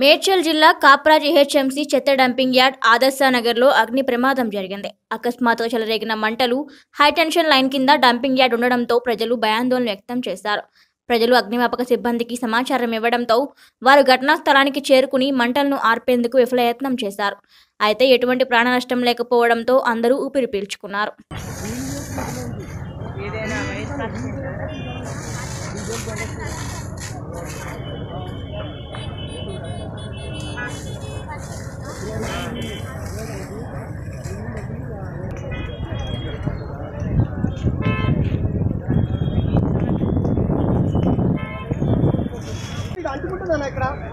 మేడ్చల్ జిల్లా కాప్రా జీహెచ్ఎంసీ చెత్త dumping yard ఆదర్శ నగర్లో అగ్ని ప్రమాదం జరిగింది అకస్మాత్తుగా చెలరేగిన మంటలు హైటెన్షన్ లైన్ కింద డంపింగ్ యార్డ్ ఉండడంతో ప్రజలు భయాందోళన వ్యక్తం చేశారు ప్రజలు అగ్నిమాపక సిబ్బందికి సమాచారం ఇవ్వడంతో వారు ఘటనా స్థలానికి చేరుకుని మంటలను ఆర్పేందుకు విఫలయత్నం చేశారు అయితే ఎటువంటి ప్రాణ నష్టం లేకపోవడంతో అందరూ ఊపిరి పీల్చుకున్నారు ఇది అంటుకుంటుందన్న ఇక్కడ